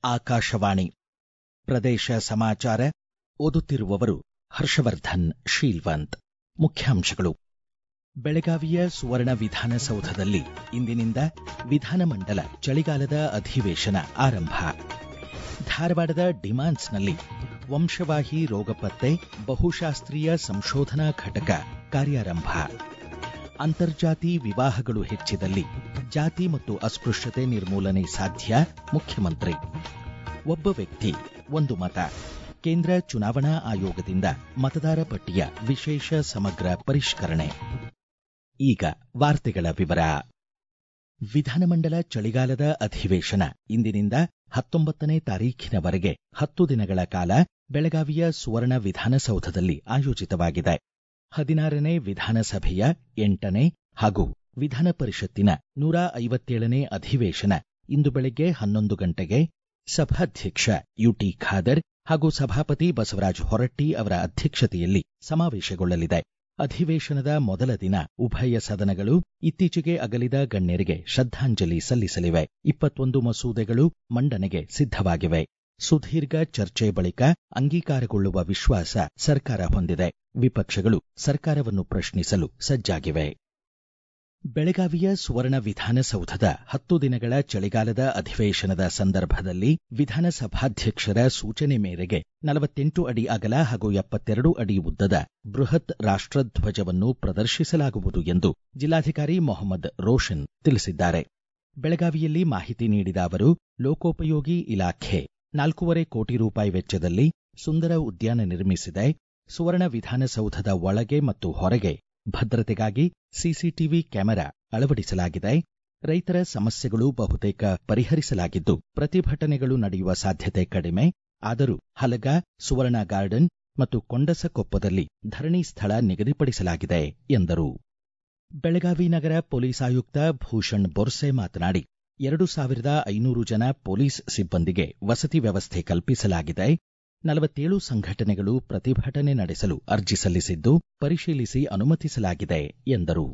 ಆಕಾಶವಾಣಿ ಪ್ರದೇಶ ಸಮಾಚಾರ ಓದುತ್ತಿರುವವರು ಹರ್ಷವರ್ಧನ್ ಶೀಲ್ವಂತ್ ಮುಖ್ಯಾಂಶಗಳು ಬೆಳಗಾವಿಯ ಸುವರ್ಣ ವಿಧಾನಸೌಧದಲ್ಲಿ ಇಂದಿನಿಂದ ವಿಧಾನಮಂಡಲ ಚಳಿಗಾಲದ ಅಧಿವೇಶನ ಆರಂಭ ಧಾರವಾಡದ ಡಿಮಾನ್ಸ್ನಲ್ಲಿ ವಂಶವಾಹಿ ರೋಗ ಪತ್ತೆ ಬಹುಶಾಸ್ತ್ರೀಯ ಸಂಶೋಧನಾ ಘಟಕ ಕಾರ್ಯಾರಂಭ ಅಂತರ್ಜಾತಿ ವಿವಾಹಗಳು ಹೆಚ್ಚಿದಲ್ಲಿ ಜಾತಿ ಮತ್ತು ಅಸ್ಪೃಶ್ಯತೆ ನಿರ್ಮೂಲನೆ ಸಾಧ್ಯ ಮುಖ್ಯಮಂತ್ರಿ ಒಬ್ಬ ವ್ಯಕ್ತಿ ಒಂದು ಮತ ಕೇಂದ್ರ ಚುನಾವಣಾ ಆಯೋಗದಿಂದ ಮತದಾರ ಪಟ್ಟಿಯ ವಿಶೇಷ ಸಮಗ್ರ ಪರಿಷ್ಕರಣೆ ಈಗ ವಾರ್ತೆಗಳ ವಿವರ ವಿಧಾನಮಂಡಲ ಚಳಿಗಾಲದ ಅಧಿವೇಶನ ಇಂದಿನಿಂದ ಹತ್ತೊಂಬತ್ತನೇ ತಾರೀಖಿನವರೆಗೆ ಹತ್ತು ದಿನಗಳ ಕಾಲ ಬೆಳಗಾವಿಯ ಸುವರ್ಣ ವಿಧಾನಸೌಧದಲ್ಲಿ ಆಯೋಜಿತವಾಗಿದೆ ಹದಿನಾರನೇ ವಿಧಾನಸಭೆಯ ಎಂಟನೇ ಹಾಗೂ ವಿಧಾನ ಪರಿಷತ್ತಿನ ನೂರ ಐವತ್ತೇಳನೇ ಅಧಿವೇಶನ ಇಂದು ಬೆಳಗ್ಗೆ ಹನ್ನೊಂದು ಗಂಟೆಗೆ ಸಭಾಧ್ಯಕ್ಷ ಯುಟಿ ಖಾದರ್ ಹಾಗೂ ಸಭಾಪತಿ ಬಸವರಾಜ ಹೊರಟ್ಟಿ ಅವರ ಅಧ್ಯಕ್ಷತೆಯಲ್ಲಿ ಸಮಾವೇಶಗೊಳ್ಳಲಿದೆ ಅಧಿವೇಶನದ ಮೊದಲ ದಿನ ಉಭಯ ಸದನಗಳು ಇತ್ತೀಚೆಗೆ ಅಗಲಿದ ಗಣ್ಯರಿಗೆ ಶ್ರದ್ಧಾಂಜಲಿ ಸಲ್ಲಿಸಲಿವೆ ಇಪ್ಪತ್ತೊಂದು ಮಸೂದೆಗಳು ಮಂಡನೆಗೆ ಸಿದ್ಧವಾಗಿವೆ ಸುದೀರ್ಘ ಚರ್ಚೆ ಬಳಿಕ ಅಂಗೀಕಾರಗೊಳ್ಳುವ ವಿಶ್ವಾಸ ಸರ್ಕಾರ ಹೊಂದಿದೆ ವಿಪಕ್ಷಗಳು ಸರ್ಕಾರವನ್ನು ಪ್ರಶ್ನಿಸಲು ಸಜ್ಜಾಗಿವೆ ಬೆಳಗಾವಿಯ ಸುವರ್ಣ ವಿಧಾನಸೌಧದ ಹತ್ತು ದಿನಗಳ ಚಳಿಗಾಲದ ಅಧಿವೇಶನದ ಸಂದರ್ಭದಲ್ಲಿ ವಿಧಾನಸಭಾಧ್ಯಕ್ಷರ ಸೂಚನೆ ಮೇರೆಗೆ ನಲವತ್ತೆಂಟು ಅಡಿ ಅಗಲ ಹಾಗೂ ಎಪ್ಪತ್ತೆರಡು ಅಡಿ ಉದ್ದದ ಬೃಹತ್ ರಾಷ್ಟಧ್ವಜವನ್ನು ಪ್ರದರ್ಶಿಸಲಾಗುವುದು ಎಂದು ಜಿಲ್ಲಾಧಿಕಾರಿ ಮೊಹಮ್ಮದ್ ರೋಷನ್ ತಿಳಿಸಿದ್ದಾರೆ ಬೆಳಗಾವಿಯಲ್ಲಿ ಮಾಹಿತಿ ನೀಡಿದ ಅವರು ಲೋಕೋಪಯೋಗಿ ಇಲಾಖೆ ನಾಲ್ಕೂವರೆ ಕೋಟಿ ರೂಪಾಯಿ ವೆಚ್ಚದಲ್ಲಿ ಸುಂದರ ಉದ್ಯಾನ ನಿರ್ಮಿಸಿದೆ ಸುವರ್ಣ ವಿಧಾನಸೌಧದ ಒಳಗೆ ಮತ್ತು ಹೊರಗೆ ಭದ್ರತೆಗಾಗಿ ಸಿಸಿಟಿವಿ ಕ್ಯಾಮೆರಾ ಅಳವಡಿಸಲಾಗಿದೆ ರೈತರ ಸಮಸ್ಯೆಗಳು ಬಹುತೇಕ ಪರಿಹರಿಸಲಾಗಿದ್ದು ಪ್ರತಿಭಟನೆಗಳು ನಡೆಯುವ ಸಾಧ್ಯತೆ ಕಡಿಮೆ ಆದರೂ ಹಲಗ ಸುವರ್ಣ ಗಾರ್ಡನ್ ಮತ್ತು ಕೊಂಡಸಕೊಪ್ಪದಲ್ಲಿ ಧರಣಿ ಸ್ಥಳ ನಿಗದಿಪಡಿಸಲಾಗಿದೆ ಎಂದರು ಬೆಳಗಾವಿ ನಗರ ಪೊಲೀಸ್ ಆಯುಕ್ತ ಭೂಷಣ್ ಬೊರ್ಸೆ ಮಾತನಾಡಿ ಎರಡು ಸಾವಿರದ ಐನೂರು ಜನ ಪೊಲೀಸ್ ಸಿಬ್ಬಂದಿಗೆ ವಸತಿ ವ್ಯವಸ್ಥೆ ಕಲ್ಪಿಸಲಾಗಿದೆ ನಲವತ್ತೇಳು ಸಂಘಟನೆಗಳು ಪ್ರತಿಭಟನೆ ನಡೆಸಲು ಅರ್ಜಿ ಸಲ್ಲಿಸಿದ್ದು ಪರಿಶೀಲಿಸಿ ಅನುಮತಿಸಲಾಗಿದೆ ಎಂದರು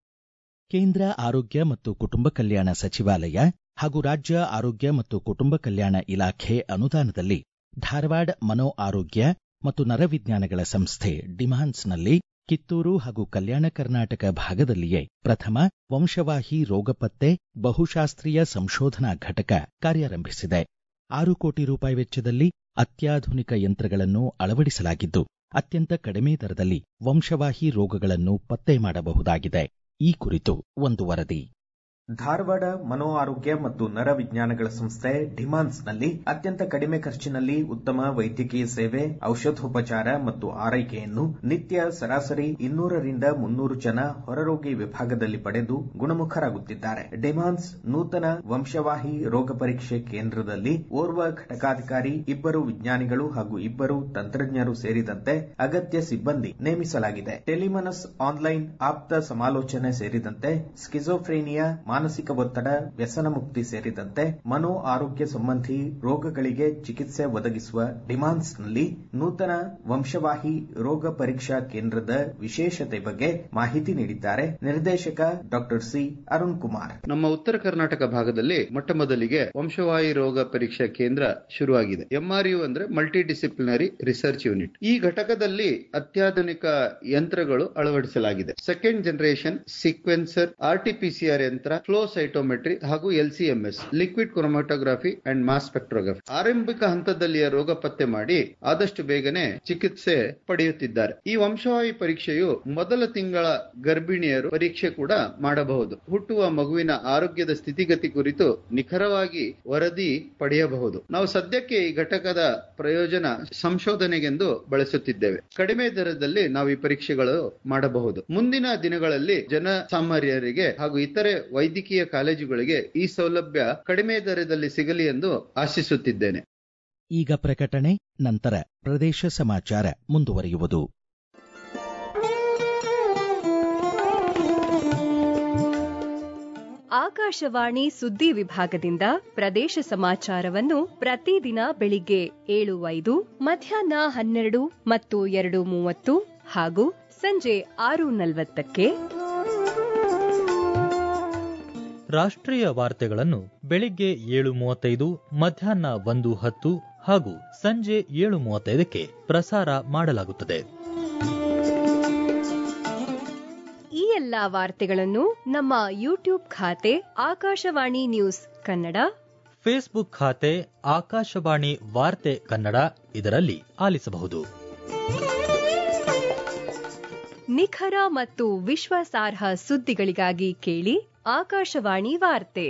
ಕೇಂದ್ರ ಆರೋಗ್ಯ ಮತ್ತು ಕುಟುಂಬ ಕಲ್ಯಾಣ ಸಚಿವಾಲಯ ಹಾಗೂ ರಾಜ್ಯ ಆರೋಗ್ಯ ಮತ್ತು ಕುಟುಂಬ ಕಲ್ಯಾಣ ಇಲಾಖೆ ಅನುದಾನದಲ್ಲಿ ಧಾರವಾಡ ಮನೋ ಆರೋಗ್ಯ ಮತ್ತು ನರವಿಜ್ಞಾನಗಳ ಸಂಸ್ಥೆ ಡಿಮಾನ್ಸ್ನಲ್ಲಿ ಕಿತ್ತೂರು ಹಾಗೂ ಕಲ್ಯಾಣ ಕರ್ನಾಟಕ ಭಾಗದಲ್ಲಿಯೇ ಪ್ರಥಮ ವಂಶವಾಹಿ ರೋಗ ಪತ್ತೆ ಬಹುಶಾಸ್ತ್ರೀಯ ಸಂಶೋಧನಾ ಘಟಕ ಕಾರ್ಯಾರಂಭಿಸಿದೆ ಆರು ಕೋಟಿ ರೂಪಾಯಿ ವೆಚ್ಚದಲ್ಲಿ ಅತ್ಯಾಧುನಿಕ ಯಂತ್ರಗಳನ್ನು ಅಳವಡಿಸಲಾಗಿದ್ದು ಅತ್ಯಂತ ಕಡಿಮೆ ದರದಲ್ಲಿ ವಂಶವಾಹಿ ರೋಗಗಳನ್ನು ಪತ್ತೆ ಮಾಡಬಹುದಾಗಿದೆ ಈ ಕುರಿತು ಒಂದು ವರದಿ ಧಾರವಾಡ ಮನೋ ಆರೋಗ್ಯ ಮತ್ತು ನರವಿಜ್ಞಾನಗಳ ಸಂಸ್ಥೆ ಡಿಮಾನ್ಸ್ನಲ್ಲಿ ಅತ್ಯಂತ ಕಡಿಮೆ ಖರ್ಚಿನಲ್ಲಿ ಉತ್ತಮ ವೈದ್ಯಕೀಯ ಸೇವೆ ಔಷಧೋಪಚಾರ ಮತ್ತು ಆರೈಕೆಯನ್ನು ನಿತ್ಯ ಸರಾಸರಿ ಇನ್ನೂರರಿಂದ ಮುನ್ನೂರು ಜನ ಹೊರರೋಗಿ ವಿಭಾಗದಲ್ಲಿ ಪಡೆದು ಗುಣಮುಖರಾಗುತ್ತಿದ್ದಾರೆ ಡಿಮಾನ್ಸ್ ನೂತನ ವಂಶವಾಹಿ ರೋಗ ಪರೀಕ್ಷೆ ಕೇಂದ್ರದಲ್ಲಿ ಓರ್ವ ಘಟಕಾಧಿಕಾರಿ ಇಬ್ಬರು ವಿಜ್ಞಾನಿಗಳು ಹಾಗೂ ಇಬ್ಬರು ತಂತ್ರಜ್ಞರು ಸೇರಿದಂತೆ ಅಗತ್ಯ ಸಿಬ್ಬಂದಿ ನೇಮಿಸಲಾಗಿದೆ ಟೆಲಿಮನಸ್ ಆನ್ಲೈನ್ ಆಪ್ತ ಸಮಾಲೋಚನೆ ಸೇರಿದಂತೆ ಸ್ಕಿಜೋಫ್ರೇನಿಯಾ ಮಾನಸಿಕ ಒತ್ತಡ ವ್ಯಸನ ಮುಕ್ತಿ ಸೇರಿದಂತೆ ಮನೋ ಆರೋಗ್ಯ ಸಂಬಂಧಿ ರೋಗಗಳಿಗೆ ಚಿಕಿತ್ಸೆ ಒದಗಿಸುವ ಡಿಮಾನ್ಸ್ನಲ್ಲಿ ನೂತನ ವಂಶವಾಹಿ ರೋಗ ಪರೀಕ್ಷಾ ಕೇಂದ್ರದ ವಿಶೇಷತೆ ಬಗ್ಗೆ ಮಾಹಿತಿ ನೀಡಿದ್ದಾರೆ ನಿರ್ದೇಶಕ ಡಾಕ್ಟರ್ ಸಿ ಅರುಣ್ ಕುಮಾರ್ ನಮ್ಮ ಉತ್ತರ ಕರ್ನಾಟಕ ಭಾಗದಲ್ಲಿ ಮೊಟ್ಟ ಮೊದಲಿಗೆ ವಂಶವಾಹಿ ರೋಗ ಪರೀಕ್ಷಾ ಕೇಂದ್ರ ಶುರುವಾಗಿದೆ ಎಂಆರ್ಯು ಅಂದ್ರೆ ಮಲ್ಟಿ ಡಿಸಿಪ್ಲಿನರಿ ರಿಸರ್ಚ್ ಯೂನಿಟ್ ಈ ಘಟಕದಲ್ಲಿ ಅತ್ಯಾಧುನಿಕ ಯಂತ್ರಗಳು ಅಳವಡಿಸಲಾಗಿದೆ ಸೆಕೆಂಡ್ ಜನರೇಷನ್ ಸೀಕ್ವೆನ್ಸರ್ ಆರ್ಟಿಪಿಸಿಆರ್ ಯಂತ್ರ ಫ್ಲೋ ಸೈಟೋಮೆಟ್ರಿ ಹಾಗೂ LCMS liquid chromatography and mass spectrography ಆರಂಭಿಕ ಹಂತದಲ್ಲಿಯ ರೋಗ ಪತ್ತೆ ಮಾಡಿ ಆದಷ್ಟು ಬೇಗನೆ ಚಿಕಿತ್ಸೆ ಪಡೆಯುತ್ತಿದ್ದಾರೆ ಈ ವಂಶವಾಹಿ ಪರೀಕ್ಷೆಯು ಮೊದಲ ತಿಂಗಳ ಗರ್ಭಿಣಿಯರು ಪರೀಕ್ಷೆ ಕೂಡ ಮಾಡಬಹುದು ಹುಟ್ಟುವ ಮಗುವಿನ ಆರೋಗ್ಯದ ಸ್ಥಿತಿಗತಿ ಕುರಿತು ನಿಖರವಾಗಿ ವರದಿ ಪಡೆಯಬಹುದು ನಾವು ಸದ್ಯಕ್ಕೆ ಈ ಘಟಕದ ಪ್ರಯೋಜನ ಸಂಶೋಧನೆಗೆಂದು ಬಳಸುತ್ತಿದ್ದೇವೆ ಕಡಿಮೆ ದರದಲ್ಲಿ ನಾವು ಈ ಪರೀಕ್ಷೆಗಳು ಮಾಡಬಹುದು ಮುಂದಿನ ದಿನಗಳಲ್ಲಿ ಜನಸಾಮಾನ್ಯರಿಗೆ ಹಾಗೂ ಇತರೆ ವೈದ್ಯಕೀಯ ಕಾಲೇಜುಗಳಿಗೆ ಈ ಸೌಲಭ್ಯ ಕಡಿಮೆ ದರದಲ್ಲಿ ಸಿಗಲಿ ಎಂದು ಆಶಿಸುತ್ತಿದ್ದೇನೆ ಈಗ ಪ್ರಕಟಣೆ ನಂತರ ಪ್ರದೇಶ ಸಮಾಚಾರ ಮುಂದುವರಿಯುವುದು ಆಕಾಶವಾಣಿ ಸುದ್ದಿ ವಿಭಾಗದಿಂದ ಪ್ರದೇಶ ಸಮಾಚಾರವನ್ನು ಪ್ರತಿದಿನ ಬೆಳಿಗ್ಗೆ ಏಳು ಐದು ಮಧ್ಯಾಹ್ನ ಹನ್ನೆರಡು ಮತ್ತು ಎರಡು ಮೂವತ್ತು ಹಾಗೂ ಸಂಜೆ ಆರು ನಲವತ್ತಕ್ಕೆ ರಾಷ್ಟ್ರೀಯ ವಾರ್ತೆಗಳನ್ನು ಬೆಳಿಗ್ಗೆ ಏಳು ಮೂವತ್ತೈದು ಮಧ್ಯಾಹ್ನ ಒಂದು ಹತ್ತು ಹಾಗೂ ಸಂಜೆ ಏಳು ಮೂವತ್ತೈದಕ್ಕೆ ಪ್ರಸಾರ ಮಾಡಲಾಗುತ್ತದೆ ಈ ಎಲ್ಲಾ ವಾರ್ತೆಗಳನ್ನು ನಮ್ಮ ಯೂಟ್ಯೂಬ್ ಖಾತೆ ಆಕಾಶವಾಣಿ ನ್ಯೂಸ್ ಕನ್ನಡ ಫೇಸ್ಬುಕ್ ಖಾತೆ ಆಕಾಶವಾಣಿ ವಾರ್ತೆ ಕನ್ನಡ ಇದರಲ್ಲಿ ಆಲಿಸಬಹುದು ನಿಖರ ಮತ್ತು ವಿಶ್ವಾಸಾರ್ಹ ಸುದ್ದಿಗಳಿಗಾಗಿ ಕೇಳಿ ಆಕಾಶವಾಣಿ ವಾರ್ತೆ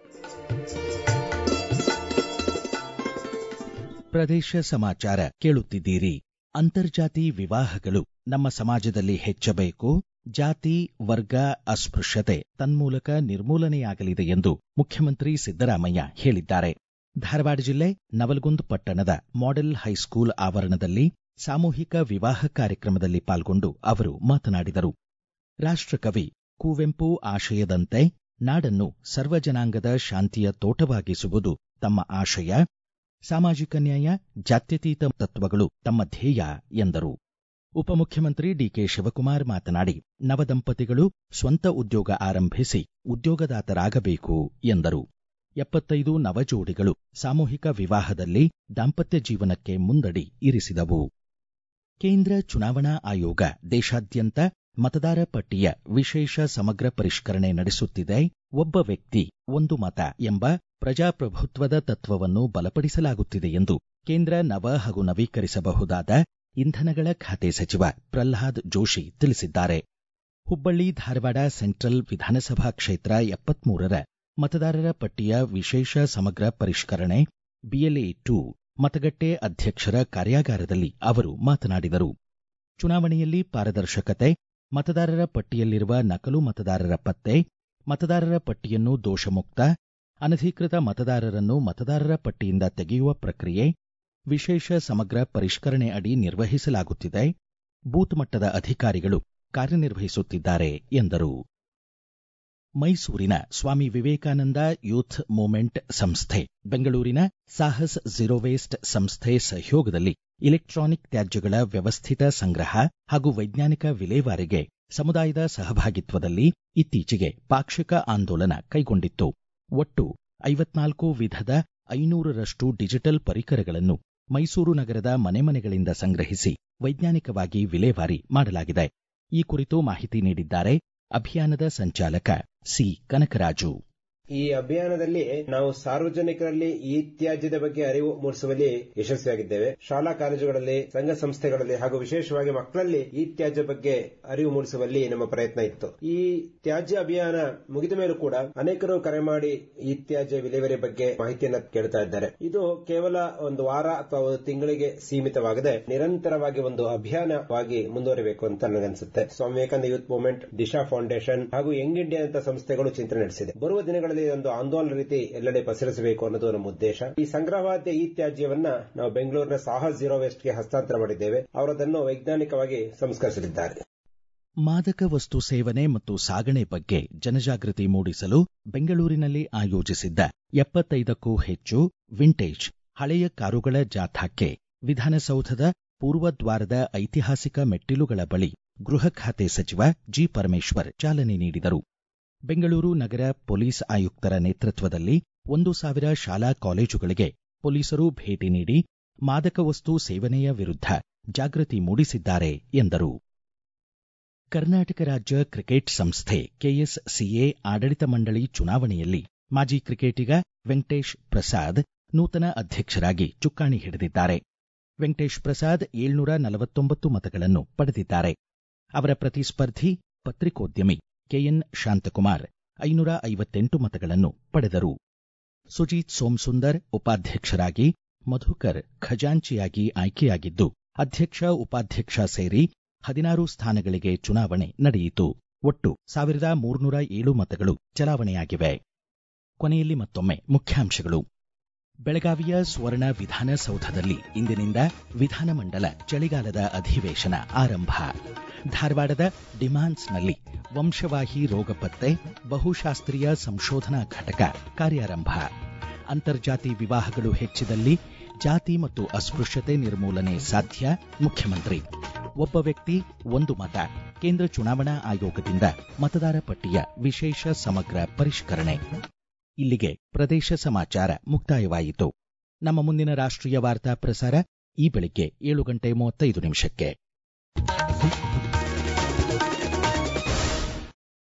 ಪ್ರದೇಶ ಸಮಾಚಾರ ಕೇಳುತ್ತಿದ್ದೀರಿ ಅಂತರ್ಜಾತಿ ವಿವಾಹಗಳು ನಮ್ಮ ಸಮಾಜದಲ್ಲಿ ಹೆಚ್ಚಬೇಕು ಜಾತಿ ವರ್ಗ ಅಸ್ಪೃಶ್ಯತೆ ತನ್ಮೂಲಕ ನಿರ್ಮೂಲನೆಯಾಗಲಿದೆ ಎಂದು ಮುಖ್ಯಮಂತ್ರಿ ಸಿದ್ದರಾಮಯ್ಯ ಹೇಳಿದ್ದಾರೆ ಧಾರವಾಡ ಜಿಲ್ಲೆ ನವಲಗುಂದ್ ಪಟ್ಟಣದ ಮಾಡೆಲ್ ಹೈಸ್ಕೂಲ್ ಆವರಣದಲ್ಲಿ ಸಾಮೂಹಿಕ ವಿವಾಹ ಕಾರ್ಯಕ್ರಮದಲ್ಲಿ ಪಾಲ್ಗೊಂಡು ಅವರು ಮಾತನಾಡಿದರು ರಾಷ್ಟ್ರಕವಿ ಕುವೆಂಪು ಆಶಯದಂತೆ ನಾಡನ್ನು ಸರ್ವಜನಾಂಗದ ಶಾಂತಿಯ ತೋಟವಾಗಿಸುವುದು ತಮ್ಮ ಆಶಯ ಸಾಮಾಜಿಕ ನ್ಯಾಯ ಜಾತ್ಯತೀತ ತತ್ವಗಳು ತಮ್ಮ ಧ್ಯೇಯ ಎಂದರು ಉಪಮುಖ್ಯಮಂತ್ರಿ ಡಿಕೆ ಶಿವಕುಮಾರ್ ಮಾತನಾಡಿ ನವದಂಪತಿಗಳು ಸ್ವಂತ ಉದ್ಯೋಗ ಆರಂಭಿಸಿ ಉದ್ಯೋಗದಾತರಾಗಬೇಕು ಎಂದರು ಎಪ್ಪತ್ತೈದು ನವಜೋಡಿಗಳು ಸಾಮೂಹಿಕ ವಿವಾಹದಲ್ಲಿ ದಾಂಪತ್ಯ ಜೀವನಕ್ಕೆ ಮುಂದಡಿ ಇರಿಸಿದವು ಕೇಂದ್ರ ಚುನಾವಣಾ ಆಯೋಗ ದೇಶಾದ್ಯಂತ ಮತದಾರ ಪಟ್ಟಿಯ ವಿಶೇಷ ಸಮಗ್ರ ಪರಿಷ್ಕರಣೆ ನಡೆಸುತ್ತಿದೆ ಒಬ್ಬ ವ್ಯಕ್ತಿ ಒಂದು ಮತ ಎಂಬ ಪ್ರಜಾಪ್ರಭುತ್ವದ ತತ್ವವನ್ನು ಬಲಪಡಿಸಲಾಗುತ್ತಿದೆ ಎಂದು ಕೇಂದ್ರ ನವ ಹಾಗೂ ನವೀಕರಿಸಬಹುದಾದ ಇಂಧನಗಳ ಖಾತೆ ಸಚಿವ ಪ್ರಲ್ಹಾದ್ ಜೋಶಿ ತಿಳಿಸಿದ್ದಾರೆ ಹುಬ್ಬಳ್ಳಿ ಧಾರವಾಡ ಸೆಂಟ್ರಲ್ ವಿಧಾನಸಭಾ ಕ್ಷೇತ್ರ ಎಪ್ಪತ್ಮೂರರ ಮತದಾರರ ಪಟ್ಟಿಯ ವಿಶೇಷ ಸಮಗ್ರ ಪರಿಷ್ಕರಣೆ ಬಿಎಲ್ಎ ಟು ಮತಗಟ್ಟೆ ಅಧ್ಯಕ್ಷರ ಕಾರ್ಯಾಗಾರದಲ್ಲಿ ಅವರು ಮಾತನಾಡಿದರು ಚುನಾವಣೆಯಲ್ಲಿ ಪಾರದರ್ಶಕತೆ ಮತದಾರರ ಪಟ್ಟಿಯಲ್ಲಿರುವ ನಕಲು ಮತದಾರರ ಪತ್ತೆ ಮತದಾರರ ಪಟ್ಟಿಯನ್ನು ದೋಷಮುಕ್ತ ಅನಧಿಕೃತ ಮತದಾರರನ್ನು ಮತದಾರರ ಪಟ್ಟಿಯಿಂದ ತೆಗೆಯುವ ಪ್ರಕ್ರಿಯೆ ವಿಶೇಷ ಸಮಗ್ರ ಪರಿಷ್ಕರಣೆ ಅಡಿ ನಿರ್ವಹಿಸಲಾಗುತ್ತಿದೆ ಬೂತ್ ಮಟ್ಟದ ಅಧಿಕಾರಿಗಳು ಕಾರ್ಯನಿರ್ವಹಿಸುತ್ತಿದ್ದಾರೆ ಎಂದರು ಮೈಸೂರಿನ ಸ್ವಾಮಿ ವಿವೇಕಾನಂದ ಯೂತ್ ಮೂವ್ಮೆಂಟ್ ಸಂಸ್ಥೆ ಬೆಂಗಳೂರಿನ ಸಾಹಸ್ ಝೀರೋ ವೇಸ್ಟ್ ಸಂಸ್ಥೆ ಸಹಯೋಗದಲ್ಲಿ ಇಲೆಕ್ಟ್ರಾನಿಕ್ ತ್ಯಾಜ್ಯಗಳ ವ್ಯವಸ್ಥಿತ ಸಂಗ್ರಹ ಹಾಗೂ ವೈಜ್ಞಾನಿಕ ವಿಲೇವಾರಿಗೆ ಸಮುದಾಯದ ಸಹಭಾಗಿತ್ವದಲ್ಲಿ ಇತ್ತೀಚೆಗೆ ಪಾಕ್ಷಿಕ ಆಂದೋಲನ ಕೈಗೊಂಡಿತ್ತು ಒಟ್ಟು ಐವತ್ನಾಲ್ಕು ವಿಧದ ಐನೂರರಷ್ಟು ಡಿಜಿಟಲ್ ಪರಿಕರಗಳನ್ನು ಮೈಸೂರು ನಗರದ ಮನೆ ಮನೆಗಳಿಂದ ಸಂಗ್ರಹಿಸಿ ವೈಜ್ಞಾನಿಕವಾಗಿ ವಿಲೇವಾರಿ ಮಾಡಲಾಗಿದೆ ಈ ಕುರಿತು ಮಾಹಿತಿ ನೀಡಿದ್ದಾರೆ ಅಭಿಯಾನದ ಸಂಚಾಲಕ ಸಿ ಕನಕರಾಜು ಈ ಅಭಿಯಾನದಲ್ಲಿ ನಾವು ಸಾರ್ವಜನಿಕರಲ್ಲಿ ಈ ತ್ಯಾಜ್ಯದ ಬಗ್ಗೆ ಅರಿವು ಮೂಡಿಸುವಲ್ಲಿ ಯಶಸ್ವಿಯಾಗಿದ್ದೇವೆ ಶಾಲಾ ಕಾಲೇಜುಗಳಲ್ಲಿ ಸಂಘ ಸಂಸ್ಥೆಗಳಲ್ಲಿ ಹಾಗೂ ವಿಶೇಷವಾಗಿ ಮಕ್ಕಳಲ್ಲಿ ಈ ತ್ಯಾಜ್ಯ ಬಗ್ಗೆ ಅರಿವು ಮೂಡಿಸುವಲ್ಲಿ ನಮ್ಮ ಪ್ರಯತ್ನ ಇತ್ತು ಈ ತ್ಯಾಜ್ಯ ಅಭಿಯಾನ ಮುಗಿದ ಮೇಲೂ ಕೂಡ ಅನೇಕರು ಕರೆ ಮಾಡಿ ಈ ತ್ಯಾಜ್ಯ ವಿಲೇವಾರಿ ಬಗ್ಗೆ ಮಾಹಿತಿಯನ್ನ ಕೇಳ್ತಾ ಇದ್ದಾರೆ ಇದು ಕೇವಲ ಒಂದು ವಾರ ಅಥವಾ ಒಂದು ತಿಂಗಳಿಗೆ ಸೀಮಿತವಾಗದೆ ನಿರಂತರವಾಗಿ ಒಂದು ಅಭಿಯಾನವಾಗಿ ಮುಂದುವರಿಬೇಕು ಅಂತ ನನಗನ್ಸುತ್ತೆ Swami Vivekananda youth movement Disha foundation ಹಾಗೂ ಯಂಗ್ ಇಂಡಿಯಾ ಅಂತ ಸಂಸ್ಥೆಗಳು ಚಿಂತನೆ ನಡೆಸಿದೆ ಬರುವ ದಿನಗಳಲ್ಲಿ ಒಂದು ಆಂದೋಲನ ರೀತಿ ಎಲ್ಲೆಡೆ ಪಸರಿಸಬೇಕು ಅನ್ನೋದು ನಮ್ಮ ಉದ್ದೇಶ ಈ ಸಂಗ್ರಹವಾದ ಈ ತ್ಯಾಜ್ಯವನ್ನ ನಾವು ಬೆಂಗಳೂರಿನ ಸಾಹಸ್ ಜೀರೋ ವೇಸ್ಟ್ಗೆ ಹಸ್ತಾಂತರ ಮಾಡಿದ್ದೇವೆ ಅವರದನ್ನು ವೈಜ್ಞಾನಿಕವಾಗಿ ಸಂಸ್ಕರಿಸಲಿದ್ದಾರೆ ಮಾದಕ ವಸ್ತು ಸೇವನೆ ಮತ್ತು ಸಾಗಣೆ ಬಗ್ಗೆ ಜನಜಾಗೃತಿ ಮೂಡಿಸಲು ಬೆಂಗಳೂರಿನಲ್ಲಿ ಆಯೋಜಿಸಿದ್ದ ಎಪ್ಪತ್ತೈದಕ್ಕೂ ಹೆಚ್ಚು ವಿಂಟೇಜ್ ಹಳೆಯ ಕಾರುಗಳ ಜಾಥಾಕ್ಕೆ ವಿಧಾನಸೌಧದ ಪೂರ್ವದ್ವಾರದ ಐತಿಹಾಸಿಕ ಮೆಟ್ಟಿಲುಗಳ ಬಳಿ ಗೃಹ ಖಾತೆ ಸಚಿವ ಜಿ ಪರಮೇಶ್ವರ್ ಚಾಲನೆ ನೀಡಿದರು ಬೆಂಗಳೂರು ನಗರ ಪೊಲೀಸ್ ಆಯುಕ್ತರ ನೇತೃತ್ವದಲ್ಲಿ ಒಂದು ಸಾವಿರ ಶಾಲಾ ಕಾಲೇಜುಗಳಿಗೆ ಪೊಲೀಸರು ಭೇಟಿ ನೀಡಿ ಮಾದಕ ವಸ್ತು ಸೇವನೆಯ ವಿರುದ್ಧ ಜಾಗೃತಿ ಮೂಡಿಸಿದ್ದಾರೆ ಎಂದರು ಕರ್ನಾಟಕ ರಾಜ್ಯ ಕ್ರಿಕೆಟ್ ಸಂಸ್ಥೆ ಕೆಎಸ್ಸಿಎ ಆಡಳಿತ ಮಂಡಳಿ ಚುನಾವಣೆಯಲ್ಲಿ ಮಾಜಿ ಕ್ರಿಕೆಟಿಗ ವೆಂಕಟೇಶ್ ಪ್ರಸಾದ್ ನೂತನ ಅಧ್ಯಕ್ಷರಾಗಿ ಚುಕ್ಕಾಣಿ ಹಿಡಿದಿದ್ದಾರೆ ವೆಂಕಟೇಶ್ ಪ್ರಸಾದ್ ಏಳ್ನೂರ ನಲವತ್ತೊಂಬತ್ತು ಮತಗಳನ್ನು ಪಡೆದಿದ್ದಾರೆ ಅವರ ಪ್ರತಿಸ್ಪರ್ಧಿ ಪತ್ರಿಕೋದ್ಯಮಿ ಕೆಎನ್ ಶಾಂತಕುಮಾರ್ ಐನೂರ ಐವತ್ತೆಂಟು ಮತಗಳನ್ನು ಪಡೆದರು ಸುಜೀತ್ ಸೋಮಸುಂದರ್ ಉಪಾಧ್ಯಕ್ಷರಾಗಿ ಮಧುಕರ್ ಖಜಾಂಚಿಯಾಗಿ ಆಯ್ಕೆಯಾಗಿದ್ದು ಅಧ್ಯಕ್ಷ ಉಪಾಧ್ಯಕ್ಷ ಸೇರಿ ಹದಿನಾರು ಸ್ಥಾನಗಳಿಗೆ ಚುನಾವಣೆ ನಡೆಯಿತು ಒಟ್ಟು ಸಾವಿರದ ಮೂರ್ನೂರ ಏಳು ಮತಗಳು ಚಲಾವಣೆಯಾಗಿವೆ ಕೊನೆಯಲ್ಲಿ ಮತ್ತೊಮ್ಮೆ ಮುಖ್ಯಾಂಶಗಳು ಬೆಳಗಾವಿಯ ಸುವರ್ಣ ವಿಧಾನಸೌಧದಲ್ಲಿ ಇಂದಿನಿಂದ ವಿಧಾನಮಂಡಲ ಚಳಿಗಾಲದ ಅಧಿವೇಶನ ಆರಂಭ ಧಾರವಾಡದ ಡಿಮಾನ್ಸ್ನಲ್ಲಿ ವಂಶವಾಹಿ ರೋಗ ಪತ್ತೆ ಬಹುಶಾಸ್ತ್ರೀಯ ಸಂಶೋಧನಾ ಘಟಕ ಕಾರ್ಯಾರಂಭ ಅಂತರ್ಜಾತಿ ವಿವಾಹಗಳು ಹೆಚ್ಚಿದಲ್ಲಿ ಜಾತಿ ಮತ್ತು ಅಸ್ಪೃಶ್ಯತೆ ನಿರ್ಮೂಲನೆ ಸಾಧ್ಯ ಮುಖ್ಯಮಂತ್ರಿ ಒಬ್ಬ ವ್ಯಕ್ತಿ ಒಂದು ಮತ ಕೇಂದ್ರ ಚುನಾವಣಾ ಆಯೋಗದಿಂದ ಮತದಾರ ಪಟ್ಟಿಯ ವಿಶೇಷ ಸಮಗ್ರ ಪರಿಷ್ಕರಣೆ ಇಲ್ಲಿಗೆ ಪ್ರದೇಶ ಸಮಾಚಾರ ಮುಕ್ತಾಯವಾಯಿತು ನಮ್ಮ ಮುಂದಿನ ರಾಷ್ಟ್ರೀಯ ವಾರ್ತಾ ಪ್ರಸಾರ ಈ ಬೆಳಿಗ್ಗೆ ಏಳು ಗಂಟೆ ಮೂವತ್ತೈದು ನಿಮಿಷಕ್ಕೆ